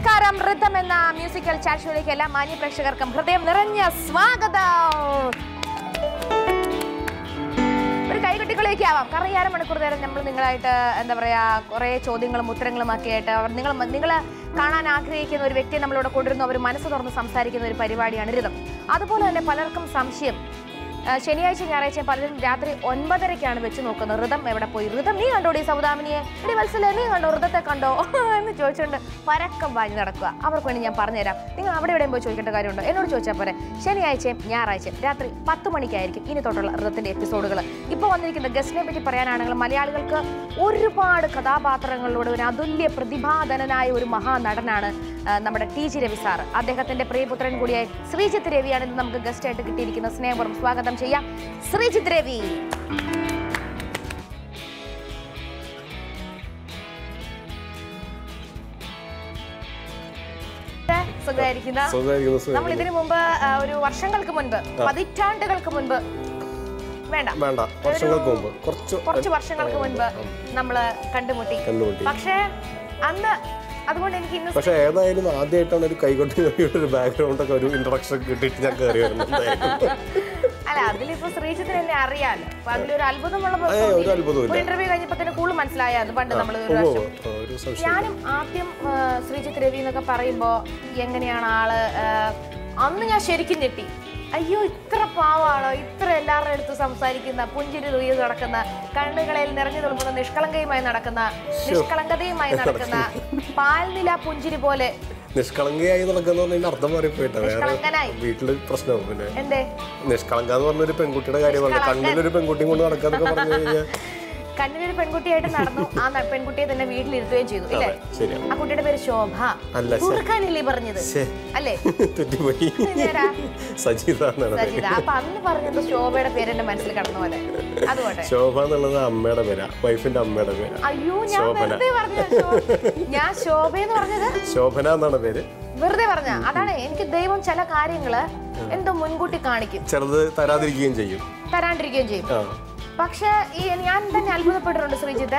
നമസ്കാരം ഋതം എന്ന musical chat ഷോയിലേക്ക് എല്ലാ മാന്യ പ്രേക്ഷകർക്കും ഹൃദയം നിറഞ്ഞ സ്വാഗതം ഒരു കൈകൊട്ടിക്കളിയൊക്കെ ആവാം കാരണം ഈ അരമണിക്കൂർ നേരം നമ്മൾ നിങ്ങളായിട്ട് എന്താ പറയാ കുറെ ചോദ്യങ്ങളും ഉത്തരങ്ങളും ഒക്കെ ആയിട്ട് അവർ നിങ്ങൾ നിങ്ങൾ കാണാൻ ആഗ്രഹിക്കുന്ന ഒരു വ്യക്തിയെ നമ്മളിവിടെ കൊണ്ടുവരുന്നു അവർ മനസ്സ് തുറന്ന് സംസാരിക്കുന്ന ഒരു പരിപാടിയാണ് ഋതം അതുപോലെ തന്നെ പലർക്കും സംശയം ആ, ശനിയാഴ്ച ഞായറാഴ്ച പലരും രാത്രി ഒൻപതരയ്ക്കാണ് വെച്ച് നോക്കുന്നത് ഋതം എവിടെ പോയി ഋതം നീ കണ്ടോടി സൗദാമിനിയെ എടി വത്സല നീ കണ്ടോ ഋതത്തെ കണ്ടോ എന്ന് ചോദിച്ചുകൊണ്ട് പരക്കം വാങ്ങി നടക്കുക അവർക്ക് വേണ്ടി ഞാൻ പറഞ്ഞുതരാം നിങ്ങൾ അവിടെ എവിടെയും പോയി ചോദിക്കേണ്ട കാര്യമുണ്ടോ എന്നോട് ചോദിച്ചാൽ പോരെ ശനിയാഴ്ചയും ഞായറാഴ്ചയും രാത്രി പത്ത് മണിക്കായിരിക്കും ഇനി തൊട്ടുള്ള ഋതത്തിന്റെ എപ്പിസോഡുകൾ ഇപ്പോൾ വന്നിരിക്കുന്ന ഗസ്റ്റിനെ പറ്റി പറയാനാണെങ്കിൽ മലയാളികൾക്ക് ഒരുപാട് കഥാപാത്രങ്ങളിലൂടെ ഒരു അതുല്യ പ്രതിഭാധനനായ ഒരു മഹാനടനാണ് ആ, നമ്മുടെ ടി ജി രവി സാർ അദ്ദേഹത്തിന്റെ പ്രിയപുത്രൻ കൂടിയായ ശ്രീജിത്ത് രവിയാണ് ഇന്ന് നമുക്ക് ഗസ്റ്റ് ആയിട്ട് കിട്ടിയിരിക്കുന്ന സ്നേഹപൂർവ്വം സ്വാഗതം ചെയ്യാം ശ്രീജിത്ത് രവി സുഖമായിരിക്കുന്ന സുഖമായിരിക്കുന്നു, സുഖമായിരിക്കുന്നു. നമ്മൾ ഇതിനു മുമ്പ് ആ, ഒരു വർഷങ്ങൾക്ക് മുൻപ് പതിറ്റാണ്ടുകൾക്ക് മുൻപ് വേണ്ട വേണ്ട വർഷങ്ങൾക്ക് മുമ്പ് കുറച്ച് കുറച്ച് വർഷങ്ങൾക്ക് മുൻപ് നമ്മള് കണ്ടുമുട്ടി കണ്ടുമുട്ടി പക്ഷേ അന്ന് അതുകൊണ്ട് എനിക്ക് ഇന്ന് പക്ഷെ ഏതായാലും ആദ്യമായിട്ടാണ് ഒരു കൈകൊട്ടി കളിയുടെ ഒരു ബാക്ക്ഗ്രൗണ്ട് ഒക്കെ ഒരു ഇൻട്രൊഡക്ഷൻ കിട്ടിയിട്ട് ഞാൻ കയറി വരുന്നത് അല്ല അതിലിപ്പോ ശ്രീജിത്തിന് എന്നെ അറിയാലോ അപ്പൊ അതിലൊരു അത്ഭുതമുള്ള ഏയ്, ഒരു അത്ഭുതവുമില്ല. ഒരു ഇന്റർവ്യൂ കഴിഞ്ഞപ്പോ തന്നെ കൂടുതൽ മനസ്സിലായത് പണ്ട് നമ്മൾ ഒരു ഓ പ്രാവശ്യം ഒരു സംശയം ഞാനും ആദ്യം ആ, ശ്രീജിത്ത് രവി എന്നൊക്കെ പറയുമ്പോ എങ്ങനെയാണ് ആള് ആ, അന്ന് ഞാൻ ശരിക്കും ഞെട്ടി അയ്യോ ഇത്ര പാവാണോ ഇത്ര എല്ലാവരുടെ അടുത്ത് സംസാരിക്കുന്ന പുഞ്ചിരി തുയ്യത് നടക്കുന്ന കണ്ണുകളിൽ നിറഞ്ഞു തുളുമ്പുന്ന നിഷ്കളങ്കയുമായി നടക്കുന്ന നിഷ്കളങ്കതയുമായി നടക്കുന്ന പാൽനില പുഞ്ചിരി പോലെ നിഷ്കളങ്കയായി നടക്കുന്ന പറഞ്ഞതിന്റെ അർത്ഥം മാറിപ്പോയിട്ടാ വേറെ നിഷ്കളങ്കനായി വീട്ടില് പ്രശ്നവും പിന്നെ എന്തേ നിഷ്കളങ്ക എന്ന് പറഞ്ഞൊരു പെൺകുട്ടിയുടെ കാര്യമല്ല കണ്ണിലൊരു പെൺകുട്ടിയും കൊണ്ട് നടക്കാന്നൊക്കെ പറഞ്ഞു കഴിഞ്ഞാൽ കണ്ണിലൊരു പെൺകുട്ടിയായിട്ട് നടന്നു ആ ന- പെൺകുട്ടിയെ തന്നെ വീട്ടിലിരുത്തുകയും ചെയ്തു ഇല്ലേ ശരിയാണ് ആ കുട്ടിയുടെ പേര് ശോഭ അല്ല, ശേ. കുറുക്കാനല്ലേ പറഞ്ഞത് ശ്ശേ. അല്ലേ തെറ്റിപ്പോയി നേരാ സജീത എന്നാണ് പേര്. സജിത അപ്പൊ അന്ന് പറഞ്ഞത് ശോഭയുടെ പേര് എന്റെ മനസ്സിൽ കടന്നു പോലെ അതുകൊട്ടെ ശോഭ എന്നുള്ളത് അമ്മയുടെ പേരാ വൈഫിന്റെ അമ്മയുടെ പേരാ അയ്യോ ഞാൻ ശോഭന. വെറുതെ പറഞ്ഞ ഞാൻ ശോഭ എന്ന് പറഞ്ഞത് ശോഭന എന്നാണ് പേര് വെറുതെ പറഞ്ഞ അതാണ് എനിക്ക് ദൈവം ചില കാര്യങ്ങള് എന്തോ മുൻകൂട്ടി കാണിക്കും ചെറുത് തരാതിരിക്കുകയും ചെയ്യും തരാണ്ടിരിക്കുകയും ചെയ്യും ആ പക്ഷെ ഈ ഞാൻ തന്നെ അത്ഭുതപ്പെട്ടിട്ടുണ്ട് ശ്രീജിത്ത്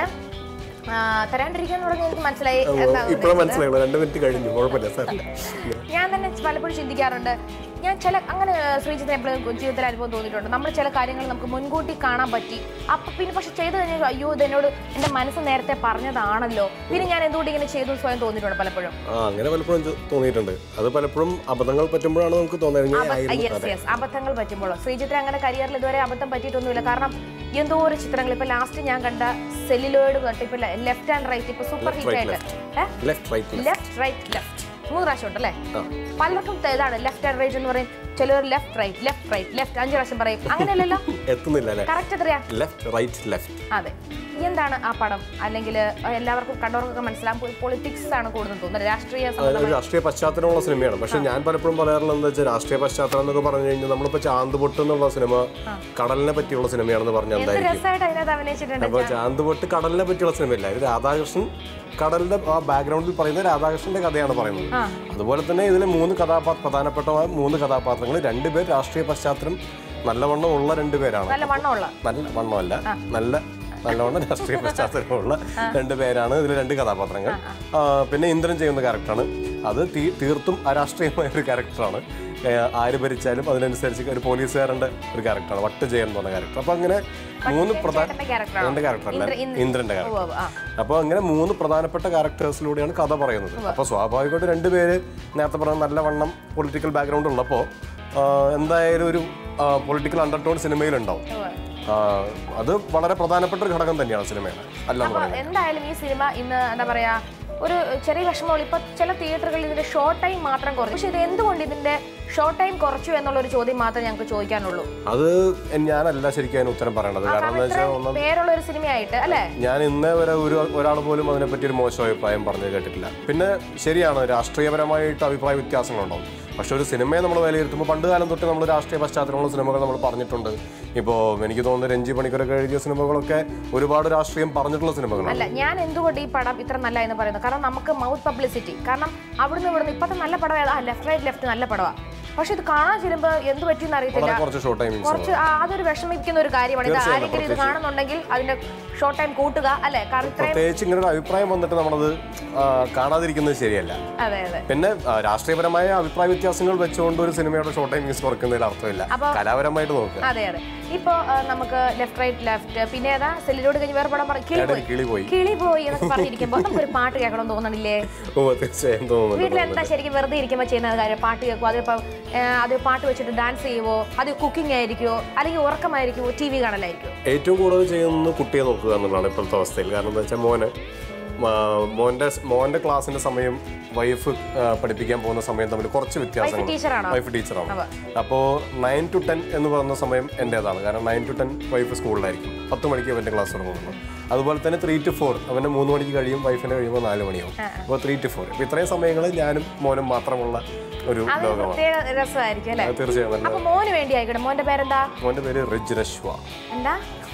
ആ, തരാണ്ടിരിക്കാന്ന് പറഞ്ഞാൽ എനിക്ക് മനസ്സിലായി എന്താ ഇപ്പഴും മനസ്സിലായുള്ളൂ രണ്ട് മിനിറ്റ് കഴിഞ്ഞു കുഴപ്പമില്ല സാർ ഞാൻ തന്നെ പലപ്പോഴും ചിന്തിക്കാറുണ്ട് ഞാൻ ചില അങ്ങനെ ശ്രീജിത്തിന് എപ്പോഴും ജീവിതത്തിൽ അനുഭവം തോന്നിയിട്ടുണ്ട് നമ്മൾ ചില കാര്യങ്ങൾ നമുക്ക് മുൻകൂട്ടി കാണാൻ പറ്റി അപ്പൊ പിന്നെ പക്ഷെ ചെയ്തു കഴിഞ്ഞാൽ അയ്യോ ഇത് എന്നോട് എന്റെ മനസ്സ് നേരത്തെ പറഞ്ഞതാണല്ലോ പിന്നെ ഞാൻ എന്തുകൊണ്ട് ഇങ്ങനെ ചെയ്തു എന്ന് സ്വയം തോന്നിയിട്ടുണ്ട് പലപ്പോഴും ആ അങ്ങനെ പലപ്പോഴും ചോ- തോന്നിയിട്ടുണ്ട് അത് പലപ്പോഴും അബദ്ധങ്ങൾ പറ്റുമ്പോഴാണ് നമുക്ക് തോന്നുന്നത് യെസ് യെസ് അബദ്ധങ്ങൾ പറ്റുമ്പോൾ ശ്രീജിത്തിന് അങ്ങനെ കരിയറിൽ ഇതുവരെ അബദ്ധം പറ്റിയിട്ടൊന്നുമില്ല കാരണം എന്തോ ഒരു ചിത്രങ്ങൾ ഇപ്പൊ ലാസ്റ്റ് ഞാൻ കണ്ട സെല്ലിലോയിഡ് തൊട്ട് ഇപ്പൊ ലെഫ്റ്റ് ആൻഡ് റൈറ്റ് ഇപ്പൊ സൂപ്പർ ഹിറ്റ് ആയിട്ട് left right left right left മൂന്ന് പ്രാവശ്യം ഉണ്ടല്ലേ ആ. പലർക്കും ത- ഇതാണ് ലെഫ്റ്റ് ആൻഡ് റൈറ്റ് എന്ന് പറയും ചിലർ left right left right left അഞ്ച് പ്രാവശ്യം പറയും അങ്ങനെയല്ലല്ലോ എത്തുന്നില്ല അല്ലേ കറക്റ്റ് എത്രയാ ലെഫ്റ്റ് റൈറ്റ് ലെഫ്റ്റ് അതെ എന്താണ് ആ പടം അല്ലെങ്കിൽ എല്ലാവർക്കും കണ്ടവർക്കൊക്കെ മനസ്സിലാകും പൊളിറ്റിക്സ് ആണ് കൂടുതൽ തോന്നുന്നത് രാഷ്ട്രീയ ഒരു സംബന്ധമായ രാഷ്ട്രീയ പശ്ചാത്തലമുള്ള സിനിമയാണ് പക്ഷെ ഞാൻ പലപ്പോഴും പറയാറുള്ളത് എന്താ വെച്ചാൽ രാഷ്ട്രീയ പശ്ചാത്തലം എന്നൊക്കെ പറഞ്ഞു കഴിഞ്ഞാൽ നമ്മളിപ്പോ ചാന്തുപൊട്ട് എന്നുള്ള സിനിമ കടലിനെ പറ്റിയുള്ള സിനിമയാണെന്ന് പറഞ്ഞാൽ എന്ത് എന്തായിരിക്കും രസമായിട്ട് അതിനകത്ത് അഭിനയിച്ചിട്ടുണ്ട് അപ്പൊ ചാന്തുപൊട്ട് കടലിനെ പറ്റിയുള്ള സിനിമയല്ല ഇത് രാധാകൃഷ്ണൻ കടലിന്റെ ആ ബാക്ക്ഗ്രൗണ്ടിൽ പറയുന്ന രാധാകൃഷ്ണന്റെ കഥയാണ് പറയുന്നത് ആ. അതുപോലെ തന്നെ ഇതിലെ മൂന്ന് കഥാപാത്ര പ്രധാനപ്പെട്ട മൂന്ന് കഥാപാത്രങ്ങൾ രണ്ടുപേർ രാഷ്ട്രീയ പശ്ചാത്തലം നല്ലവണ്ണം ഉള്ള രണ്ടുപേരാണ് നല്ല വണ്ണമുള്ള നല്ല വണ്ണമല്ല നല്ല നല്ലവണ്ണം രാഷ്ട്രീയ പശ്ചാത്തലമുള്ള രണ്ട് പേരാണ് ഇതിൽ രണ്ട് കഥാപാത്രങ്ങൾ ആ, പിന്നെ ഇന്ദ്രൻ ചെയ്യുന്ന ക്യാരക്ടറാണ് അത് തീ- തീർത്തും അരാഷ്ട്രീയമായ ഒരു ക്യാരക്ടറാണ് ഏ, ആര് ഭരിച്ചാലും അതിനനുസരിച്ച് ഒരു പോലീസുകാരൻ്റെ ഒരു ക്യാരക്ടറാണ് വട്ട് ജയൻ എന്ന് പറഞ്ഞ ക്യാരക്ടർ അപ്പൊ അങ്ങനെ മൂന്ന് പ്രധാന ചേട്ടന്റെ ക്യാരക്ടറാണോ രണ്ട് ക്യാരക്ടറല്ല ഇന്ദ്ര- ഇന്ദ്ര- ഇന്ദ്രന്റെ ഉവ്വ് ക്യാരക്ടർ ഉവ്വ്, ആ. അപ്പോൾ അങ്ങനെ മൂന്ന് പ്രധാനപ്പെട്ട ക്യാരക്ടേഴ്സിലൂടെയാണ് കഥ പറയുന്നത് അപ്പോൾ സ്വാഭാവികമായിട്ട് രണ്ടുപേര് നേരത്തെ പറഞ്ഞ നല്ലവണ്ണം പൊളിറ്റിക്കൽ ബാക്ക്ഗ്രൗണ്ട് ഉള്ളപ്പോൾ എന്തായാലും ഒരു പൊളിറ്റിക്കൽ അണ്ടർടോൺ സിനിമയിലുണ്ടാവും ഉവ്വ്. ആ, അത് വളരെ പ്രധാനപ്പെട്ട ഒരു ഘടകം തന്നെയാണ് സിനിമയുടെ അല്ല അപ്പൊ എന്തായാലും ഈ സിനിമ ഇന്ന് എന്താ പറയാ ഒരു ചെറിയ വിഷമമുള്ളൂ ഇപ്പൊ ചില തിയേറ്ററുകളിൽ ഇതിന്റെ ഷോർട്ട് ടൈം മാത്രം കുറച്ചു പക്ഷെ ഇത് എന്തുകൊണ്ട് ഇതിന്റെ ഷോർട്ട് ടൈം കുറച്ചു എന്നുള്ള ഒരു ചോദ്യം മാത്രമേ ഞങ്ങൾക്ക് ചോദിക്കാനുള്ളൂ അത് ഞാനല്ല ശരിക്കും അതിന് ഉത്തരം പറയേണ്ടത് കാരണം എന്താ വെച്ചാൽ ഇത്രയും പേരുള്ള ഒരു സിനിമയായിട്ട് അല്ലേ ഞാൻ ഇന്നേ വരെ ഒരു ഒരാൾ പോലും അതിനെപ്പറ്റി ഒരു മോശം അഭിപ്രായം പറഞ്ഞു കേട്ടിട്ടില്ല പിന്നെ ശരിയാണ് രാഷ്ട്രീയപരമായിട്ട് അഭിപ്രായ വ്യത്യാസങ്ങളുണ്ടാവും പക്ഷെ ഒരു സിനിമയെ നമ്മൾ വിലയിരുത്തുമ്പോൾ പണ്ട് കാലം തൊട്ട് നമ്മൾ രാഷ്ട്രീയ പശ്ചാത്തലമുള്ള സിനിമകൾ നമ്മൾ പറഞ്ഞിട്ടുണ്ട് ഇപ്പോൾ എനിക്ക് തോന്നുന്നു രഞ്ജി പണിക്കരൊക്കെ എഴുതിയ സിനിമകളൊക്കെ ഒരുപാട് രാഷ്ട്രീയം പറഞ്ഞിട്ടുള്ള സിനിമകളാണ് അല്ല ഞാൻ എന്തുകൊണ്ട് ഈ പടം ഇത്ര നല്ല എന്ന് പറയുന്നത് കാരണം നമുക്ക് മൗത്ത് പബ്ലിസിറ്റി കാരണം അവിടുന്ന് ഇവിടുന്ന് ഇപ്പത്തെ നല്ല പടം ഏതാ ലെഫ്റ്റ് റൈറ്റ് ലെഫ്റ്റ് നല്ല പടമാണ് പക്ഷെ ഇത് കാണാൻ ചെല്ലുമ്പോൾ എന്ത് പറ്റിയെന്ന് അറിയത്തില്ല വളരെ കുറച്ച് ഷോർട്ട് ടൈമിങ്സ് കുറച്ച് ആ, അതൊരു വിഷമിക്കുന്ന ഒരു കാര്യമാണ് ഇത് ആരെങ്കിലും ഇത് കാണുന്നുണ്ടെങ്കിൽ അതിന്റെ ഷോർട്ട് ടൈം കൂട്ടുക അല്ലെ കാരണം ഇത്രയും പ്രത്യേകിച്ച് ഇങ്ങനെ ഒരു അഭിപ്രായം വന്നിട്ട് നമ്മളത് ആ, കാണാതിരിക്കുന്നത് ശരിയല്ല അതെ അതെ പിന്നെ ആ, രാഷ്ട്രീയപരമായ അഭിപ്രായ വ്യത്യാസങ്ങൾ വെച്ചുകൊണ്ട് ഒരു സിനിമയുടെ ഷോർട്ട് ടൈം മ്യൂസിക് കുറയ്ക്കുന്നതിൽ അർത്ഥമില്ല അപ്പൊ- കലാപരമായിട്ട് നോക്കുക അതെ അതെ ഇപ്പൊ ആ, നമുക്ക് ലെഫ്റ്റ് റൈറ്റ് ലെഫ്റ്റ് പിന്നെ ഏതാ സെല്ലിലോട് കഴിഞ്ഞ് വേറെ പടം പറ- കിളി ഇടയിൽ പോയി കിളി പോയി കിളി പോയി എന്നൊക്കെ പറഞ്ഞിരിക്കുമ്പോ നമുക്കൊരു പാട്ട് കേൾക്കണം എന്ന് തോന്നണില്ലേ ഓ തീർച്ചയായും തോന്നുന്നുണ്ട് വീട്ടിൽ എന്താ ശരിക്കും വെറുതെ ഇരിക്കുമ്പോൾ ചെയ്യുന്ന കാര്യം പാട്ട് കേൾക്കുമോ അതിപ്പോ അത് പാട്ട് വെച്ചിട്ട് ഡാൻസ് ചെയ്യുവോ അത് കുക്കിംഗ് ആയിരിക്കുമോ അല്ലെങ്കിൽ ഉറക്കമായിരിക്കുമോ ടി വി കാണലായിരിക്കുമോ ഏറ്റവും കൂടുതൽ ചെയ്യുന്നത് കുട്ടിയെ നോക്കുക എന്നുള്ളതാണ് ഇപ്പോഴത്തെ അവസ്ഥയിൽ കാരണം എന്താ വെച്ചാൽ മോന് ആ, മോന്റെ മോന്റെ ക്ലാസ്സിന്റെ സമയം വൈഫ് പഠിപ്പിക്കാൻ പോകുന്ന സമയം തമ്മിൽ കുറച്ച് വ്യത്യാസങ്ങളുണ്ട് ടീച്ചറാണോ വൈഫ് ടീച്ചറാണ് അപ്പോൾ നയൻ ടു ടെൻ എന്ന് പറയുന്ന സമയം എൻ്റേതാണ് കാരണം നയൻ ടു ടെൻ വൈഫ് സ്കൂളിലായിരിക്കും പത്ത് മണിക്ക് അവൻ്റെ ക്ലാസ് തുടങ്ങുന്നു അതുപോലെ തന്നെ ത്രീ ടു ഫോർ അവൻ്റെ മൂന്ന് മണിക്ക് കഴിയും വൈഫിൻ്റെ കഴിയുമ്പോൾ നാല് മണിയാവും അപ്പോൾ ത്രീ ടു ഫോർ അപ്പോൾ ഇത്രയും സമയങ്ങളിൽ ഞാനും മോനും മാത്രമുള്ള ഒരു അത് ലോകമാണ് പ്രത്യേക രസമായിരിക്കും അല്ലേ അത് തീർച്ചയായും നല്ല അപ്പൊ മോന് വേണ്ടി ആയിക്കോട്ടെ മോന്റെ പേരെന്താ മോൻ്റെ പേര് റിജ് രശ്വ എന്താ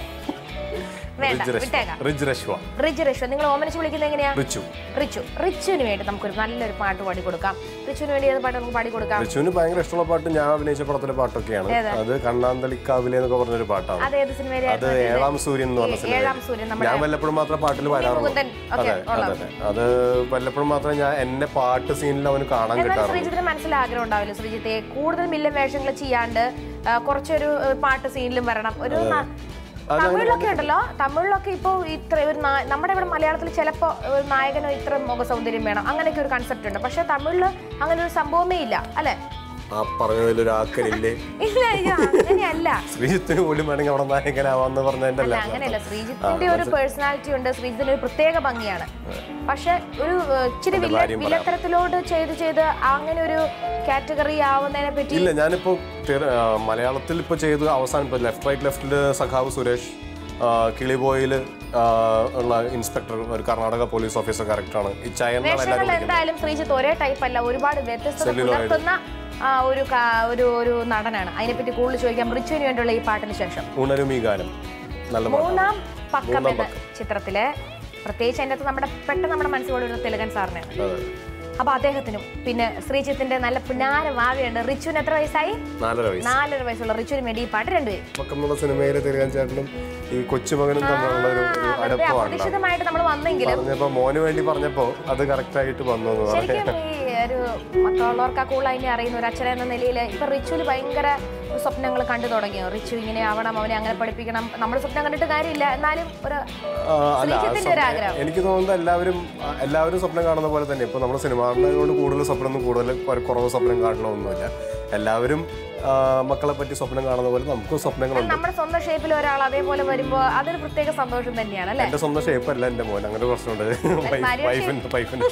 വേണ്ട റിജ് രശ്വ വിട്ടേക്കാം റിജ് രശ്വ റിജ് റിഷു നിങ്ങൾ ഓമനിച്ച് വിളിക്കുന്നത് എങ്ങനെയാ റിച്ചു റിച്ചു റിച്ചുവിന് വേണ്ടി നമുക്കൊരു നല്ലൊരു പാട്ട് പാടി കൊടുക്കാം റിച്ചുവിന് വേണ്ടി ഏത് പാട്ട് നമുക്ക് പാടി കൊടുക്കാം റിച്ചുവിന് ഭയങ്കര ഇഷ്ടമുള്ള പാട്ട് ഞാൻ അഭിനയിച്ച പടത്തിലെ പാട്ടൊക്കെയാണ് അത് കണ്ണാന്തളിക്കാവിലെ എന്നൊക്കെ പറഞ്ഞൊരു പാട്ടാണ് അത് ഏത് സിനിമയിലെ അത് ഏഴാം സൂര്യൻ എന്ന് പറഞ്ഞ സിനിമ ഏഴാം സൂര്യൻ നമ്മുടെ ഞാൻ വല്ലപ്പോഴും മാത്രമേ പാട്ടിൽ വരാറുള്ളൂ മുകുന്ദൻ ഒക്കെ അതെ അതെ അതെ അത് വല്ലപ്പോഴും മാത്രമേ ഞാൻ എന്നെ പാട്ട് സീനിൽ അവന് കാണാൻ എന്നാലും കിട്ടാറുള്ളൂ ശ്രീജിത്തിന് മനസ്സിൽ ആഗ്രഹം ഉണ്ടാവില്ല ശ്രീജിത്തെ കൂടുതൽ മില്ലൻ വേഷങ്ങൾ ചെയ്യാണ്ട് ആ, കുറച്ചൊരു ആ, പാട്ട് സീനിലും വരണം ഒരു ന- തമിഴിലൊക്കെ ഉണ്ടല്ലോ തമിഴിലൊക്കെ ഇപ്പോ ഇത്ര ഒരു നാ- നമ്മുടെ ഇവിടെ മലയാളത്തിൽ ചിലപ്പോ ഒരു നായകനോ ഇത്ര മുഖ സൗന്ദര്യം വേണം അങ്ങനെയൊക്കെ ഒരു കൺസെപ്റ്റ് ഉണ്ട് പക്ഷെ തമിഴില് അങ്ങനെ ഒരു സംഭവമേ ഇല്ല അല്ലെ ആ പറഞ്ഞതിലൊരു ആക്കലില്ലേ ഇല്ല ഇല്ല, അങ്ങനെയല്ല ശ്രീജിത്തിന് പോലും വേണമെങ്കിൽ അവിടെ നായകനാവാന്ന് പറഞ്ഞതിന്റെ അല്ല അല്ല അങ്ങനെയല്ല ശ്രീജിത്തിന്റെ ഒരു പേഴ്സണാലിറ്റി ഉണ്ട് ശ്രീജിത്തിന് ഒരു പ്രത്യേക ഭംഗിയാണ് പക്ഷെ ഒരു ഏഹ്, ഇച്ചിരി വില്ല ഭാര്യയും പറയാം. വില്ലത്തരത്തിലോട്ട് ചെയ്ത് ചെയ്ത് അങ്ങനെ ഒരു കാറ്റഗറി ആവുന്നതിനെ പറ്റി ഇല്ല ഞാനിപ്പോ തീർ- ആ, മലയാളത്തിൽ ഇപ്പൊ ചെയ്ത് അവസാനം ഇപ്പൊ ലെഫ്റ്റ് റൈറ്റ് ലെഫ്റ്റില് സഖാവ് സുരേഷ് ആ, കിളിബോയിൽ ആ, ഉള്ള ഇൻസ്പെക്ടർ ഒരു കർണാടക പോലീസ് ഓഫീസർ ക്യാരക്ടറാണ് ഈ ചയൻ എന്നാണ് എല്ലാവരും വേഷങ്ങൾ വിളിക്കുന്നത് എന്തായാലും ശ്രീജിത്ത് ഒരേ ടൈപ്പ് അല്ല ഒരുപാട് വ്യത്യസ്തത Celluloid. പുലർത്തുന്ന ആ, ഒരു കാ- ഒരു ഒരു നടനാണ് അതിനെപ്പറ്റി കൂടുതൽ ചോദിക്കാം റിച്ചുവിന് വേണ്ടിയുള്ള ഈ പാട്ടിന് ശേഷം ഉണരും ഈ ഗാനം നല്ല പാട്ടാണ് മൂന്നാം പക്കം എന്ന ചിത്രത്തിലെ പ്രത്യേകിച്ച് അതിൻ്റെ അകത്ത് നമ്മുടെ പെട്ടെന്ന് നമ്മുടെ മനസ്സിലോട് ഒരു തിലകൻ സാറിനാണ് അതെ. അപ്പൊ അദ്ദേഹത്തിനും പിന്നെ ശ്രീജിത്തിന്റെ നല്ല പുനാര ഭാവിയുണ്ട് റിച്ചുവിന് എത്ര വയസ്സായി നാലര വയസ്സ് നാലര വയസ്സുള്ള റിച്ചുവിന് വേണ്ടി ഈ പാട്ട് രണ്ടുപേരും പക്കം എന്നുള്ള സിനിമയിലെ തിരുകാൻ ചേട്ടനും ഈ കൊച്ചുമകനും തമ്മിലുള്ള ഒരു ഒരു വെറുതെ അടുപ്പമാണ് അപ്രതീക്ഷിതമായിട്ട് നമ്മൾ വന്നെങ്കിലും പറഞ്ഞപ്പോ മോന് വേണ്ടി പറഞ്ഞപ്പോ അത് കറക്റ്റ് ആയിട്ട് വന്നു എന്ന് പറഞ്ഞു ശരിക്കും ഈ ഒരു മറ്റുള്ളവർക്ക് ആ കൂടുതൽ അതിനെ അറിയുന്ന ഒരു അച്ഛൻ എന്ന നിലയിൽ ഇപ്പൊ റിച്ചുവിൽ ഭയങ്കര സ്വപ്നങ്ങൾ കണ്ടു തുടങ്ങിയോ റിച്ചു ഇങ്ങനെ ആവണം അവനെ അങ്ങനെ പഠിപ്പിക്കണം നമ്മൾ സ്വപ്നം കണ്ടിട്ട് കാര്യമില്ല എന്നാലും ഒരു ആ, അല്ല ആ ശ്രീജിത്തിന്റെ ഒരു ആഗ്രഹം സ്വപ്നം- എനിക്ക് തോന്നുന്നത് എല്ലാവരും ആ, എല്ലാവരും സ്വപ്നം കാണുന്ന പോലെ തന്നെ ഇപ്പൊ നമ്മൾ സിനിമാറിനോട് കൂടുതൽ സ്വപ്നം ഒന്നും കൂടുതൽ ഒരു കുറവ് സ്വപ്നം കാണണമൊന്നുമില്ല എല്ലാവരും ആ, മക്കളെ പറ്റി സ്വപ്നം കാണുന്ന പോലെ നമുക്കും സ്വപ്നങ്ങളുണ്ട് നമ്മുടെ സ്വന്തം ഷേപ്പിൽ ഒരാൾ അതേപോലെ വരുമ്പോ അതൊരു പ്രത്യേക സന്തോഷം തന്നെയാണ് അല്ലെ എന്റെ സ്വന്തം ഷേപ്പ് അല്ല എന്റെ മോൻ അങ്ങനെ ഒരു പ്രശ്നമുണ്ട് ഭാര്യ വൈഫിന്റെ വൈഫിന്റെ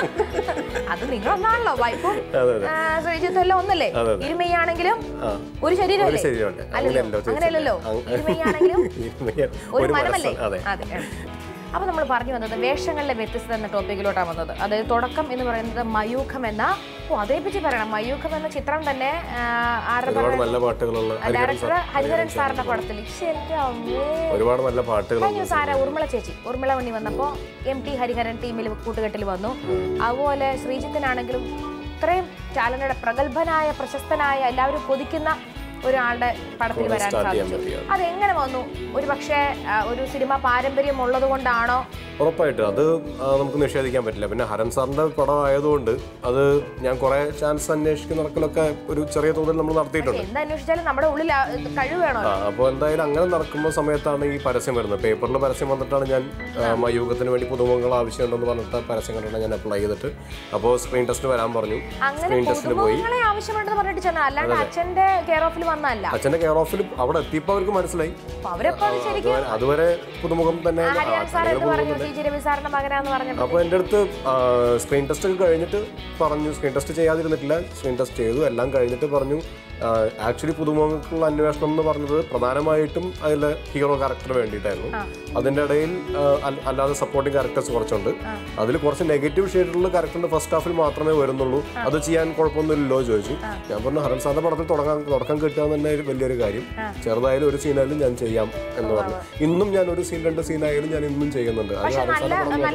അത് നിങ്ങളൊന്നാണല്ലോ വൈഫും അതെ അതെ ശ്രീജിത്തും എല്ലാം ഒന്നല്ലേ ഇരുമയാണെങ്കിലും ആ. ഒരു ശരീരമല്ലേ ശരിയുണ്ട് അല്ലല്ലോ അങ്ങനെയല്ലോ അങ്ങനെയല്ലല്ലോ തീർച്ചയായും. ഇരുമയാണെങ്കിലും ഒരു ഒരു മനമല്ലേ മനസ്സ് അതെ അതെ അപ്പൊ നമ്മൾ പറഞ്ഞു വന്നത് വേഷങ്ങളിലെ വ്യത്യസ്തത എന്ന ടോപ്പിക്കിലോട്ടാണ് വന്നത് അതായത് തുടക്കം എന്ന് പറയുന്നത് മയൂഖം എന്ന ഓ അതേപ്പറ്റി പറയണം മയൂഖം എന്ന ചിത്രം തന്നെ ആ, ആരുടെ ഒരുപാട് നല്ല പാട്ടുകളുള്ള ഹരിഹരൻ ഡയറക്ടർ സാർ ഹരിഹരൻ സാറിന്റെ പടത്തിൽ ശ്ശെ, എൻ്റെ അമ്മേ. ഒരുപാട് നല്ല പാട്ടുകളുള്ള കഴിഞ്ഞ ദിവസം ആരാ ഉർമിള ചേച്ചി ഉർമിള വണ്ണി വന്നപ്പോൾ എം ടി ഹരിഹരൻ ടീമിൽ കൂട്ടുകെട്ടിൽ വന്നു അതുപോലെ ശ്രീജിത്തിനാണെങ്കിലും ഇത്രയും ടാലന്റഡ് പ്രഗത്ഭനായ പ്രശസ്തനായ എല്ലാവരും കൊതിക്കുന്ന ഒരാളുടെ പടത്തിൽ വരാൻ start ചെയ്യാൻ സാധിച്ചു പറ്റിയത്. അതെങ്ങനെ വന്നു ഒരു പക്ഷേ ആ, ഒരു സിനിമ പാരമ്പര്യം ഉള്ളത് കൊണ്ടാണോ ഉറപ്പായിട്ടും അത് ആ, നമുക്ക് നിഷേധിക്കാൻ പറ്റില്ല പിന്നെ ഹരൻ സാറിന്റെ പടം ആയതുകൊണ്ട് അത് ഞാൻ കുറെ ചാൻസ് അന്വേഷിക്കുന്ന നടക്കലൊക്കെ ഒരു ചെറിയ തോതിൽ നമ്മൾ നടത്തിയിട്ടുണ്ട് എന്തന്വേഷിച്ചാലും നമ്മുടെ ഉള്ളിൽ ആ, ഇത് കഴിവ് വേണോ ആ അപ്പോൾ എന്തായാലും അങ്ങനെ നടക്കുമ്പോൾ സമയത്താണ് ഈ പരസ്യം വരുന്നത് പേപ്പറിൽ പരസ്യം വന്നിട്ടാണ് ഞാൻ ആ, മയൂഖത്തിന് വേണ്ടി പുതുമുഖങ്ങൾ ആവശ്യമുണ്ടെന്ന് പറഞ്ഞിട്ട് പരസ്യം കണ്ടിട്ട് ഞാൻ അപ്ലൈ ചെയ്തിട്ട് അപ്പോൾ സ്ക്രീൻ ടെസ്റ്റ് വരാൻ പറഞ്ഞു അങ്ങനെ സ്ക്രീൻ ടെസ്റ്റിന് പോയി പുതുമുഖങ്ങളെ ആവശ്യമുണ്ടെന്ന് പറഞ്ഞിട്ട് ചെന്ന അല്ലാണ്ട് അച്ഛന്റെ കെയർ ഓഫിൽ വന്നല്ല അച്ഛൻ്റെ കെയർ ഓഫിൽ അവിടെ എത്തിയപ്പോൾ അവർക്ക് മനസ്സിലായി അപ്പൊ അവരെപ്പോ അത് ശരിക്കും അതുവരെ- അതുവരെ പുതുമുഖം തന്നെ ഹരിഹരൻ സാർ എന്ത് പറഞ്ഞു ടി ജി രവി സാറിന്റെ മകനാന്ന് പറഞ്ഞപ്പോ അപ്പോൾ എൻ്റെ അടുത്ത് സ്ക്രീൻ ടെസ്റ്റ് ഒക്കെ കഴിഞ്ഞിട്ട് പറഞ്ഞു സ്ക്രീൻ ടെസ്റ്റ് ചെയ്യാതിരുന്നിട്ടില്ല സ്ക്രീൻ ടെസ്റ്റ് ചെയ്തു എല്ലാം കഴിഞ്ഞിട്ട് പറഞ്ഞു ആക്ച്വലി പുതുമുഖങ്ങൾക്കുള്ള അന്വേഷണം എന്ന് പറഞ്ഞത് പ്രധാനമായിട്ടും അതിൽ ഹീറോ ക്യാരക്ടർ വേണ്ടിയിട്ടായിരുന്നു അതിൻ്റെ ഇടയിൽ ആ, അൽ- അല്ലാതെ സപ്പോർട്ടിങ് ക്യാരക്ടേഴ്സ് കുറച്ചുണ്ട് അതിൽ കുറച്ച് നെഗറ്റീവ് ഷെയ്ഡിലുള്ള ക്യാരക്ടറിന്റെ ഫസ്റ്റ് ഹാഫിൽ മാത്രമേ വരുന്നുള്ളൂ അത് ചെയ്യാൻ കുഴപ്പമൊന്നുമില്ലല്ലോ ചോദിച്ചു ഞാൻ പറഞ്ഞു ഹരൻ സാറിന്റെ പടത്തിൽ തുടങ്ങാൻ തുടക്കം കിട്ടുക തന്നെ ഒരു വലിയൊരു കാര്യം ചെറുതായാലും ഒരു സീനായാലും ഞാൻ ചെയ്യാം എന്ന് പറഞ്ഞു ഇന്നും ഞാൻ ഒരു സീൻ രണ്ട് സീനായാലും ഞാൻ ഇന്നും ചെയ്യുന്നുണ്ട് അത് പക്ഷെ ഹരൻ നല്ല സാറിന്റെ പടം നല്ല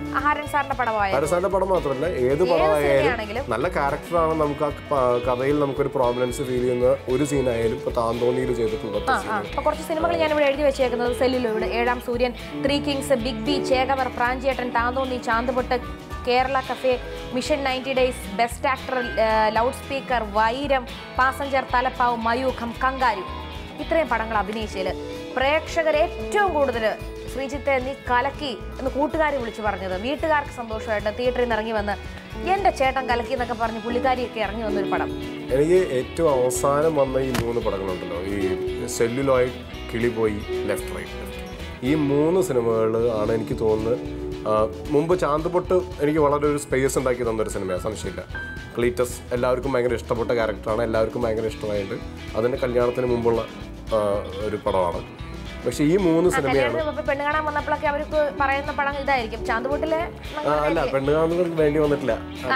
ഹരൻ സാറിന്റെ പടമായ ഹരസാന്റെ പടം മാത്രമല്ല ഏത് പടമായാലും സിനിമയാണെങ്കിലും നല്ല ക്യാരക്ടറാണ് നമുക്ക് ആ പ- കഥയിൽ നമുക്കൊരു പ്രോബ്ലംസ് ഫീൽ ചെയ്യുന്ന ഒരു സീനായാലും ഇപ്പൊ താന്തോന്നിയിൽ ചെയ്തിട്ടുള്ള ആ അപ്പൊ കുറച്ച് സിനിമകൾ ഞാൻ ഇവിടെ എഴുതി വെച്ചേക്കുന്നത് സെല്ലിലോ ഇവിടെ Ezham Sooryan three kings big B Chekavar Pranchiyettan Thanthonni Chanthupottu Kerala cafe mission ninety days best actor loud speaker Vairam passenger Thalappavu Mayookham kangaroo ഇത്രയും പടങ്ങൾ അഭിനയിച്ചതിൽ പ്രേക്ഷകർ ഏറ്റവും കൂടുതൽ ശ്രീജിത്തെ നീ കലക്കി എന്ന് കൂട്ടുകാരി വിളിച്ചു പറഞ്ഞത് വീട്ടുകാർക്ക് സന്തോഷമായിട്ട് തിയേറ്ററിൽ നിന്ന് ഇറങ്ങി വന്ന് എൻ്റെ ചേട്ടൻ കലക്കി എന്നൊക്കെ പറഞ്ഞ് പുള്ളിക്കാരിയൊക്കെ ഇറങ്ങി വന്നൊരു പടം എനിക്ക് ഏറ്റവും അവസാനം വന്ന ഈ മൂന്ന് പടങ്ങളുണ്ടല്ലോ ഈ സെല്ലുലോയിഡ് കിളിപോയി ലെഫ്റ്റ് റൈറ്റ് ഈ മൂന്ന് സിനിമകൾ ആണ് എനിക്ക് തോന്നുന്നത് ആ, മുമ്പ് ചാന്തുപൊട്ട് എനിക്ക് വളരെ ഒരു സ്പേസ് ഉണ്ടാക്കി തന്നൊരു സിനിമയാണ് സംശയമില്ല ക്ലീറ്റസ് എല്ലാവർക്കും ഭയങ്കര ഇഷ്ടപ്പെട്ട ക്യാരക്ടറാണ് എല്ലാവർക്കും ഭയങ്കര ഇഷ്ടമായിട്ട് അതിൻ്റെ കല്യാണത്തിന് മുമ്പുള്ള ആ, ഒരു പടമാണ് പക്ഷേ ഈ മൂന്ന് സിനിമയാണ് കല്യാണത്തിന് മുമ്പ് പെണ്ണ് കാണാൻ വന്നപ്പോഴൊക്കെ അവർക്ക് പറയുന്ന പടം ഇതായിരിക്കും ചാന്തുപൊട്ടിലെ ആ, അല്ല പെണ്ണ് കാണുന്നവർക്ക് വേണ്ടി വന്നിട്ടില്ല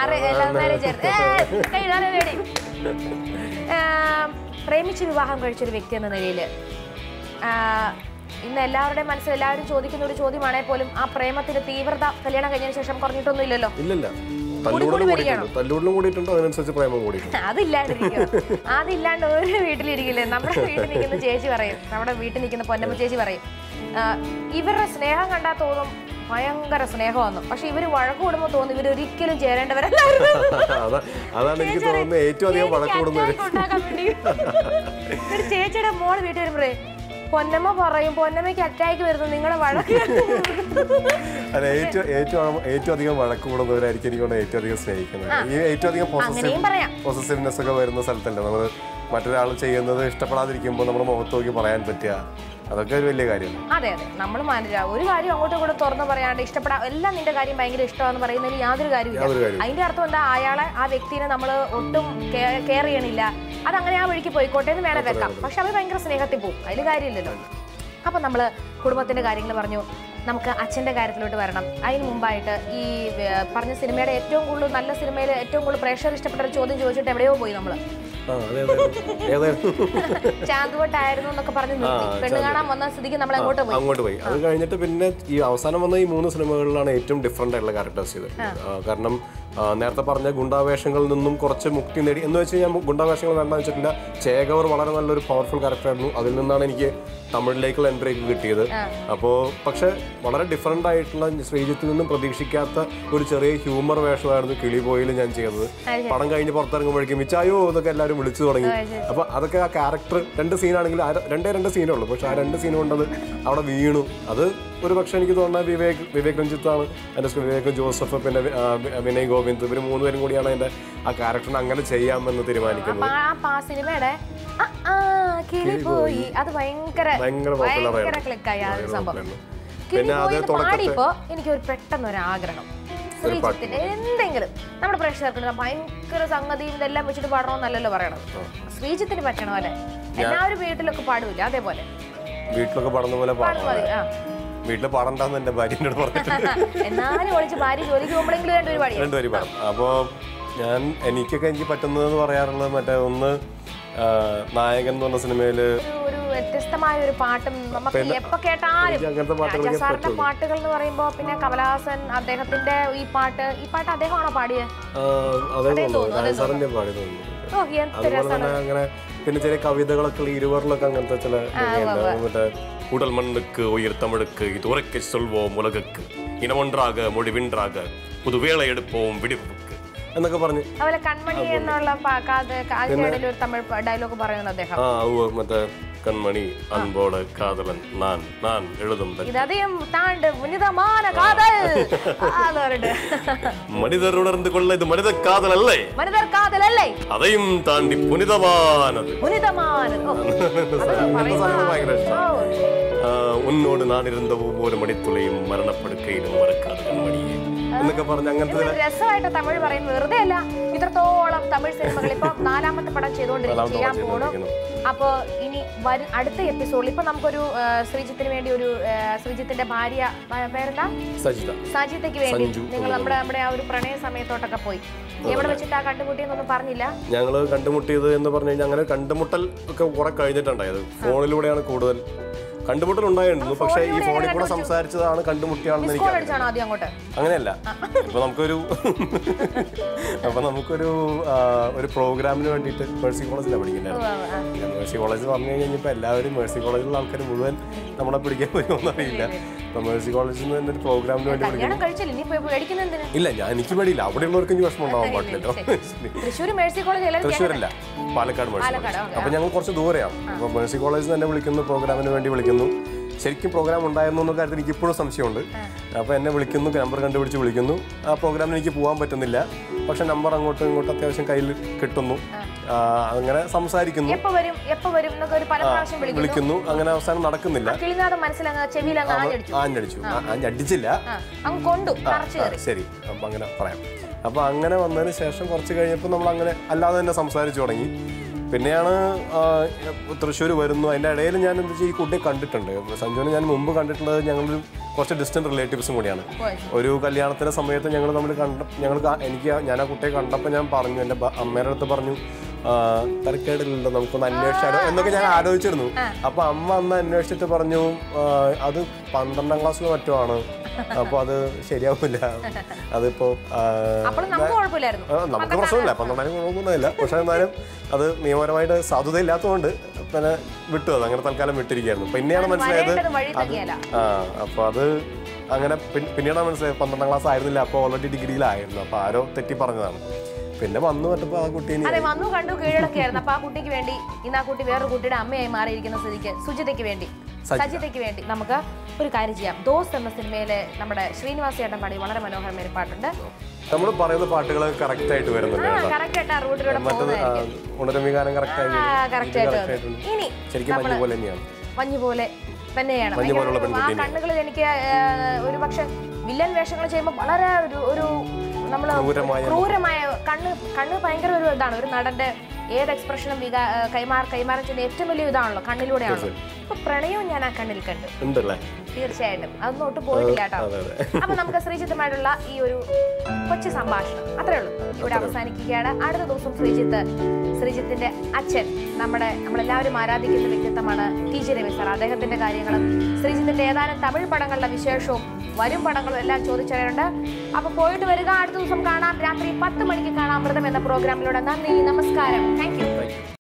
പ്രേമിച്ച് വിവാഹം കഴിച്ചൊരു വ്യക്തി എന്ന നിലയിൽ ഇന്ന് എല്ലാവരുടെയും മനസ്സിൽ എല്ലാവരും ചോദിക്കുന്ന ഒരു ചോദ്യമാണെങ്കിൽ പോലും ആ പ്രേമത്തിന്റെ തീവ്രത കല്യാണം കഴിഞ്ഞതിന് ശേഷം കുറഞ്ഞിട്ടൊന്നും ഇല്ലല്ലോ ഇല്ലല്ല തല്ലൂടലും കൂടിയിട്ടുണ്ട് തല്ലൂടലും കൂടിയിട്ടുണ്ട് അതിനനുസരിച്ച് പ്രേമം കൂടിയിട്ടുണ്ട് അതില്ലാണ്ടിരിക്കും അതില്ലാണ്ട് ഒരു വീട്ടിലിരിക്കില്ലേ നമ്മുടെ വീട്ടിൽ നിൽക്കുന്ന ചേച്ചി പറയും നമ്മുടെ വീട്ടിൽ നിൽക്കുന്ന പൊന്നമ്മ ചേച്ചി പറയും ആ, ഇവരുടെ സ്നേഹം കണ്ടാൽ തോന്നും ഭയങ്കര സ്നേഹമാണ് പക്ഷെ ഇവര് വഴക്ക് കൂടുമ്പോൾ തോന്നും ഇവർ ഒരിക്കലും ചേരേണ്ടവരല്ലായിരുന്നു അതാ അതാണ് എനിക്ക് തോന്നുന്നത് ഏറ്റവും അധികം വഴക്ക് കൂടുന്നത് attack ഉണ്ടാക്കാൻ വേണ്ടി. ഒരു ചേച്ചിയുടെ മോള് വീട്ടിൽ വരുമ്പോഴേ പൊന്നമ്മ പറയും പൊന്നമ്മയ്ക്ക് അറ്റാക്ക് വരുന്നു നിങ്ങളെ വഴക്ക് അല്ല ഏറ്റവും ഏറ്റവും ഏറ്റവും അധികം വഴക്ക് കൂടുന്നവരായിരിക്കും എനിക്ക് തോന്നുന്നത് ഏറ്റവും അധികം സ്നേഹിക്കുന്നത് ഈ ഏറ്റവും അധികം അങ്ങനെയും പറയാം പൊസസീവ്നെസ് ഒക്കെ വരുന്ന സ്ഥലത്തല്ലേ നമ്മൾ മറ്റൊരാൾ ചെയ്യുന്നത് ഇഷ്ടപ്പെടാതിരിക്കുമ്പോൾ നമ്മുടെ മുഖത്ത് നോക്കി പറയാൻ പറ്റുക അതൊക്കെ ഒരു വലിയ കാര്യമാണ് അതെ അതെ നമ്മൾ മാനേജ ഒരു കാര്യം അങ്ങോട്ടും ഇങ്ങോട്ടും തുറന്ന് പറയാണ്ട് ഇഷ്ടപ്പെടാ എല്ലാം നിന്റെ കാര്യം ഭയങ്കര ഇഷ്ടമാണെന്ന് പറയുന്നതിൽ യാതൊരു കാര്യമില്ല യാതൊരു കാര്യം അതിന്റെ അർത്ഥം എന്താ അയാളെ ആ വ്യക്തിനെ നമ്മൾ ഒട്ടും കെയർ ചെയ്യണില്ല അതങ്ങനെ ആ വഴിക്ക് പോയിക്കോട്ടെ എന്ന് വേണേ വെക്കാം പക്ഷെ അവർ ഭയങ്കര സ്നേഹത്തിൽ പോകും അതിൽ കാര്യമില്ലല്ലോ അപ്പൊ നമ്മള് കുടുംബത്തിന്റെ കാര്യങ്ങൾ പറഞ്ഞു നമുക്ക് അച്ഛന്റെ കാര്യത്തിലോട്ട് വരണം അതിന് മുമ്പായിട്ട് ഈ ഏർ, പറഞ്ഞ സിനിമയുടെ ഏറ്റവും കൂടുതൽ നല്ല സിനിമയിൽ ഏറ്റവും കൂടുതൽ പ്രേക്ഷകർ ഇഷ്ടപ്പെട്ട ഒരു ചോദ്യം ചോദിച്ചിട്ട് എവിടെയോ പോയി നമ്മള് ആ അതെ അതെ ഏതായിരുന്നു ചാന്തുവട്ടായിരുന്നു എന്നൊക്കെ പറഞ്ഞ് നിർത്തി പെണ്ണ് കാണാൻ വന്ന സ്ഥിതിക്ക് നമ്മൾ അങ്ങോട്ട് പോയി അങ്ങോട്ട് പോയി അത് കഴിഞ്ഞിട്ട് പിന്നെ ഈ അവസാനം വന്ന ഈ മൂന്ന് സിനിമകളിലാണ് ഏറ്റവും ഡിഫറെൻ്റ് ആയിട്ടുള്ള ക്യാരക്ടേഴ്സ് ചെയ്തത് ആ, കാരണം ആ, നേരത്തെ പറഞ്ഞ ഗുണ്ടാവേഷങ്ങളിൽ നിന്നും കുറച്ച് മുക്തി നേടി എന്ന് വെച്ച് കഴിഞ്ഞാൽ ഗുണ്ടാവേഷങ്ങൾ വേണ്ടെന്ന് വെച്ചിട്ടില്ല ചേകവർ വളരെ നല്ലൊരു പവർഫുൾ ക്യാരക്ടറായിരുന്നു അതിൽ നിന്നാണ് എനിക്ക് തമിഴിലേക്കുള്ള എൻട്രി ഒക്കെ കിട്ടിയത് അപ്പോൾ പക്ഷെ വളരെ ഡിഫറെൻ്റ് ആയിട്ടുള്ള ശ്രീജിത്തിൽ നിന്നും പ്രതീക്ഷിക്കാത്ത ഒരു ചെറിയ ഹ്യൂമർ വേഷമായിരുന്നു കിളിബോയിൽ ഞാൻ ചെയ്തത് പടം കഴിഞ്ഞ് പുറത്തിറങ്ങുമ്പോഴേക്കും മിച്ചായോ എന്നൊക്കെ എല്ലാവരും വിളിച്ചു തുടങ്ങി അപ്പൊ അതൊക്കെ ആ ക്യാരക്ടർ രണ്ട് സീനാണെങ്കിൽ രണ്ടേ രണ്ട് സീനേ ഉള്ളൂ പക്ഷെ ആ രണ്ട് സീൻ കൊണ്ടത് അവിടെ വീണു അത് ഒരു പക്ഷേ എനിക്ക് തോന്നുന്നത് വിവേക് വിവേക് രഞ്ജിത്താണ് എൻ്റെ വിവേക് ജോസഫ് പിന്നെ വി- ആ, വി- വിനയ് ഗോവിന്ദ് ഇവർ മൂന്നുപേരും കൂടിയാണ് എൻ്റെ ആ ക്യാരക്ടറിനെ അങ്ങനെ ചെയ്യാമെന്ന് തീരുമാനിക്കുന്നത് അപ്പൊ ആ പാ സിനിമയുടെ ആ, ആ, കിളി പോയി അത് ഭയങ്കര ഭയങ്കര popular ഭയങ്കര ആയിരുന്നു. ക്ലിക്കായി ആ ഒരു സംഭവം ആയിരുന്നു. കിളി പിന്നെ അത് പോയി എന്ന് തുടക്കത്തെ- പാടിയപ്പോ എനിക്ക് ഒരു പെട്ടെന്ന് ഒരു ആഗ്രഹം ശ്രീജിത്തിന്റെ എന്തെങ്കിലും നമ്മുടെ പ്രേക്ഷകർക്ക് ഭയങ്കര സംഗതിയും ഇതെല്ലാം വെച്ചിട്ട് പാടണമെന്നല്ലല്ലോ പറയണത് ശ്രീജിത്തിന് പറ്റണ പോലെ എല്ലാവരും വീട്ടിലൊക്കെ പാടില്ല അതേപോലെ വീട്ടിലൊക്കെ പാടുന്ന പോലെ പാടാം മതി ആ വീട്ടിൽ പാടണ്ടെന്ന് എൻ്റെ ഭാര്യ എന്നോട് പറഞ്ഞിട്ടുണ്ട് എന്നാലും ഒളിച്ച് ഭാര്യ ജോലിക്ക് പോകുമ്പോഴെങ്കിലും രണ്ടൊരു പാടിയ രണ്ടുപേരും പാടും അപ്പോൾ ഞാൻ എനിക്കൊക്കെ എനിക്ക് പറ്റുന്നതെന്ന് പറയാറുള്ളത് മറ്റേ ഒന്ന് ആ, നായകൻ എന്ന് പറഞ്ഞ സിനിമയിൽ ഒരു ഒരു വ്യത്യസ്തമായ ഒരു പാട്ടും നമുക്ക് എപ്പോ കേട്ടാലും എനിക്ക് അങ്ങനത്തെ പാട്ടുകളൊക്കെ രാജാസാറിന്റെ പാട്ടുകൾ എന്ന് പറയുമ്പോ പിന്നെ കമലഹാസൻ അദ്ദേഹത്തിന്റെ ഈ പാട്ട് ഈ പാട്ട് അദ്ദേഹമാണോ പാടിയത് അതേ തോന്നുന്നു സാറിൻ്റെ പാടി തോന്നുന്നു ഓ എന്ത് അതുപോലെ തന്നെ അങ്ങനെ പിന്നെ ചെറിയ കവിതകളൊക്കെ ഇരുവറിലൊക്കെ അങ്ങനത്തെ ചില ഇതൊക്കെയുണ്ട്. മറ്റേ ഉടൽ മണ്ണുക്ക് ഉയർ തമിഴുക്ക് ഇത് ഉറക്കെ சொல்வோம் உலகுக்கு ഇനമൊன்றாக മൊഴിവിൻറാക പുതുവേള എടുപ്പോം വിടിപ്പുക്ക് എന്നൊക്കെ പറഞ്ഞ് അതുപോലെ കൺമണി എന്നുള്ള പാ- കാത് അതിന്റെ ഇടയിൽ ഒരു തമിഴ് ഡയലോഗ് പറയുന്നത് അദ്ദേഹം ആ ഉവ്വ് മറ്റേ കൺമണി അൻപോട് കാതലൻ നാൻ നാൻ എഴുതും ഇത് അதையும் താണ്ട് ഉന്നതமான കാതൽ അത് പറഞ്ഞിട്ട് മനിതർ ഉണർന്നു കൊള്ള ഇത് മനിത കാതലല്ലേ മനിതർ കാതലല്ലേ അதையும் താണ്ടി പുനിതമാനത് ഉന്നതമാനത് ഓ, അതൊക്കെ അങ്ങനത്തെ സാധനങ്ങൾ ഭയങ്കര ഇഷ്ടമാണ് ഓ, ആ, ഉന്നോട് നാനിരുന്ന ഒവ്വൊരു മണിത്തുളയും മരണപ്പെടുക്കയിലും മറക്കാതെ കൺമണിയെ എന്നൊക്കെ പറഞ്ഞ് അങ്ങനത്തെ ഇത് രസമായിട്ട് തമിഴ് പറയുന്നത് വെറുതെ അല്ല ഇത്രത്തോളം തമിഴ് സിനിമകൾ ഇപ്പൊ നാലാമത്തെ പടം ചെയ്തുകൊണ്ടിരിക്കും നാലാമത്തെ ചെയ്യാൻ പടം പോണു ചെയ്തുകൊണ്ടിരിക്കുന്നു. അപ്പൊ ഇനി വരും അടുത്ത എപ്പിസോഡിൽ ഇപ്പൊ നമുക്കൊരു ആ, ശ്രീജിത്തിന് വേണ്ടി ഒരു ആ, ശ്രീജിത്തിന്റെ ഭാര്യ ആ, പേരെന്താ സജിത സാജിത്തേക്ക് വേണ്ടി സഞ്ജു നിങ്ങൾ നമ്മുടെ നമ്മുടെ ആ ഒരു പ്രണയ സമയത്തോട്ടൊക്കെ പോയി എവിടെ വെച്ചിട്ട് ആ കണ്ടുമുട്ടിയെന്നൊന്നും പറഞ്ഞില്ല ഞങ്ങൾ കണ്ടുമുട്ടിയത് എന്ന് പറഞ്ഞു കഴിഞ്ഞാൽ അങ്ങനെ കണ്ടുമുട്ടൽ ഒക്കെ കുറെ കഴിഞ്ഞിട്ടുണ്ടായത് ഫോണിലൂടെയാണ് കൂടുതൽ കണ്ടുമുട്ടൽ ഉണ്ടായിരുന്നു പക്ഷേ ഈ ഫോണിൽ കൂടെ സംസാരിച്ചതാണ് കണ്ടുമുട്ടിയാണെന്ന് മിസ് എനിക്ക് കോൾ അടിച്ചാണോ ആദ്യം അങ്ങോട്ട് അങ്ങനെയല്ല ഇപ്പൊ നമുക്കൊരു അപ്പൊ നമുക്കൊരു ആ, ഒരു പ്രോഗ്രാമിന് വേണ്ടിയിട്ട് മേഴ്സി കോളേജിലാണ് പഠിക്കുന്നത് മേഴ്സി കോളേജ് പറഞ്ഞു കഴിഞ്ഞപ്പോൾ എല്ലാവരും മേഴ്സി കോളേജിലുള്ള ആൾക്കാർ മുഴുവൻ നമ്മളെ പിടിക്കാൻ വരുമോന്ന് അറിയില്ല അപ്പൊ മേഴ്സി കോളേജിൽ നിന്ന് തന്നെ ഒരു പ്രോഗ്രാമിന് വേണ്ടി വിളിക്കുന്നു കല്യാണം കഴിച്ചില്ല ഇനി പോയി പേടിക്കുന്ന എന്തിനാ ഇല്ല ഞാൻ എനിക്ക് പേടിയില്ല അവിടെയുള്ളവർക്ക് ഇനി വിഷമം ഉണ്ടാവാൻ പാടില്ലല്ലോ തൃശ്ശൂർ മേഴ്സി കോളേജ് എല്ലാവരും തൃശ്ശൂരല്ല പാലക്കാട് മേഴ്സി പാലക്കാട്, കോളേജ് അപ്പൊ ഞങ്ങൾ കുറച്ച് ദൂരെയാണ് അപ്പൊ മേഴ്സി കോളേജിൽ തന്നെ വിളിക്കുന്നു പ്രോഗ്രാമിന് വേണ്ടി വിളിക്കുന്നു ശരിക്കും പ്രോഗ്രാം ഉണ്ടായിരുന്നു എന്ന കാര്യത്തിൽ എനിക്ക് ഇപ്പോഴും സംശയമുണ്ട് അപ്പൊ എന്നെ വിളിക്കുന്നു നമ്പർ കണ്ടുപിടിച്ച് വിളിക്കുന്നു ആ പ്രോഗ്രാമിന് എനിക്ക് പോകാൻ പറ്റുന്നില്ല പക്ഷെ നമ്പർ അങ്ങോട്ടും ഇങ്ങോട്ടും അത്യാവശ്യം കയ്യിൽ കിട്ടുന്നു ആ, അങ്ങനെ സംസാരിക്കുന്നു എപ്പോ വരും എപ്പോ വരും എന്നൊക്കെ ഒരു പല പ്രാവശ്യം വിളിക്കും വിളിക്കുന്നു അങ്ങനെ അവസാനം നടക്കുന്നില്ല കിളിനാഥം മനസ്സിലങ്ങ് ചെവിയിലങ്ങ് ആഞ്ഞടിച്ചു ആഞ്ഞടിച്ചു ആഞ്ഞടിച്ചില്ല ആ, അങ്ങ് കൊണ്ടു തറച്ചു ആ, ശരി അപ്പൊ അങ്ങനെ പറയാം അപ്പൊ അങ്ങനെ വന്നതിന് ശേഷം കുറച്ച് കഴിഞ്ഞപ്പോൾ നമ്മൾ അങ്ങനെ അല്ലാതെ തന്നെ സംസാരിച്ചു തുടങ്ങി പിന്നെയാണ് തൃശ്ശൂർ വരുന്നു അതിൻ്റെ ഇടയിൽ ഞാൻ എന്താ വെച്ചാൽ ഈ കുട്ടിയെ കണ്ടിട്ടുണ്ട് സഞ്ജുവിനെ ഞാൻ മുമ്പ് കണ്ടിട്ടുള്ളത് ഞങ്ങളൊരു കുറച്ച് ഡിസ്റ്റന്റ് റിലേറ്റീവ്സും കൂടിയാണ് പോയി. ഒരു കല്യാണത്തിന്റെ സമയത്ത് ഞങ്ങൾ തമ്മിൽ കണ്ട ഞങ്ങൾ കാ- എനിക്ക് ആ- ഞാൻ ആ കുട്ടിയെ കണ്ടപ്പോൾ ഞാൻ പറഞ്ഞു എൻ്റെ ബ- അമ്മയുടെ അടുത്ത് പറഞ്ഞു ആ, തരക്കേടില്ലല്ലോ നമുക്കൊന്ന് അന്വേഷിച്ചാലോ എന്നൊക്കെ ഞാൻ ആലോചിച്ചിരുന്നു അപ്പൊ അമ്മ അന്ന് അന്വേഷിച്ചിട്ട് പറഞ്ഞു ആ, അത് പന്ത്രണ്ടാം ക്ലാസ്സിലോ മറ്റോ ആണ് അപ്പൊ അത് ശരിയാവില്ല അതിപ്പോ ആ, അപ്പോൾ നമുക്ക് കുഴപ്പമില്ലായിരുന്നു ആ, നമുക്ക് പ്രശ്നമില്ല പന്ത്രണ്ടായിരം കുഴപ്പമൊന്നുമില്ല പക്ഷെ എന്നാലും അത് നിയമപരമായിട്ട് സാധുത ഇല്ലാത്തതുകൊണ്ട് പിന്നെ വിട്ടു അത് അങ്ങനെ തൽക്കാലം വിട്ടിരിക്കുകയായിരുന്നു പിന്നെയാണ് മനസ്സിലായത് വരേണ്ടത് വഴി തങ്ങിയല്ല ആ അപ്പൊ അത് അങ്ങനെ പിൻ- പിന്നീടാണ് മനസ്സിലായത് പന്ത്രണ്ടാം ക്ലാസ് ആയിരുന്നില്ല അപ്പോൾ ഓൾറെഡി ഡിഗ്രിയിലായിരുന്നു അപ്പൊ ആരോ തെറ്റി പറഞ്ഞതാണ് പിന്നെ വന്നു പറ്റപ്പോൾ ആ കുട്ടി ഇനി അതെ വന്നു കണ്ടു കീഴടക്കിയായിരുന്നു അപ്പൊ ആ കുട്ടിക്ക് വേണ്ടി ഇന്ന് ആ കുട്ടി വേറൊരു കുട്ടിയുടെ അമ്മയായി മാറിയിരിക്കുന്ന സ്ഥിതിക്ക് സുജിതയ്ക്ക് വേണ്ടി സജിതയ്ക്ക് വേണ്ടി നമുക്ക് ഒരു കാര്യം ചെയ്യാം ദോസ് എന്ന സിനിമയിലെ നമ്മുടെ ശ്രീനിവാസ് ചേട്ടൻ പാടി വളരെ മനോഹരമായ ഒരു പാട്ടുണ്ട് നമ്മൾ പറയുന്ന പാട്ടുകൾ കറക്റ്റ് ആയിട്ട് വരുന്നുണ്ട് ആ കേട്ടോ. കറക്റ്റ് ആയിട്ട് ആ റൂട്ടിലൂടെ മറ്റത് പോകുന്നതായിരിക്കും ഉണരമികാരം കറക്റ്റ് ആയി ആ കറക്റ്റ് ആയിട്ട് വന്നു. ആയിട്ടുണ്ട് ഇനി ശരിക്കും മഞ്ഞ പോലെ തന്നെയാണ് മഞ്ഞു പോലെ തന്നെയാണ് മഞ്ഞ് പോലുള്ള ഭയങ്കര ഒരു- ആ കണ്ണുകളിൽ എനിക്ക് ഒരു പക്ഷെ വില്ലൻ വേഷങ്ങൾ ചെയ്യുമ്പോൾ വളരെ ഒരു ഒരു നമ്മൾ ക്രൂരമായ ക്രൂരമായ കണ്ണ് കണ്ണ് ഭയങ്കര ഒരു ഇതാണ് ഒരു നടന്റെ ഏത് എക്സ്പ്രഷനും വികാ കൈമാർ കൈമാറാൻ ചെയ്യുന്ന ഏറ്റവും വലിയ ഇതാണല്ലോ കണ്ണിലൂടെയാണല്ലോ ഇപ്പൊ പ്രണയവും ഞാൻ ആ കണ്ണിൽ കണ്ടു ഉണ്ടല്ലേ തീർച്ചയായിട്ടും അതൊന്നും ഒട്ടും പോയിട്ടില്ല കേട്ടോ അതെ അതെ അപ്പൊ നമുക്ക് ശ്രീജിത്തുമായിട്ടുള്ള ഈ ഒരു കൊച്ചു സംഭാഷണം അത്രേ ഉള്ളൂ ഇവിടെ അവസാനിക്കുകയാണ് അടുത്ത ദിവസം ശ്രീജിത്ത് ശ്രീജിത്തിന്റെ അച്ഛൻ നമ്മുടെ നമ്മളെല്ലാവരും ആരാധിക്കുന്ന വ്യക്തിത്വമാണ് ടി ജെ രവി സാർ അദ്ദേഹത്തിന്റെ കാര്യങ്ങളും ശ്രീജിത്തിന്റെ ഏതാനും തമിഴ് പടങ്ങളുടെ വിശേഷവും വരും പടങ്ങളും എല്ലാം ചോദിച്ചറിയുന്നുണ്ട് അപ്പൊ പോയിട്ട് വരിക അടുത്ത ദിവസം കാണാം രാത്രി പത്ത് മണിക്ക് കാണാം മൃതം എന്ന പ്രോഗ്രാമിലൂടെ നന്ദി നമസ്കാരം താങ്ക് യു താങ്ക് യു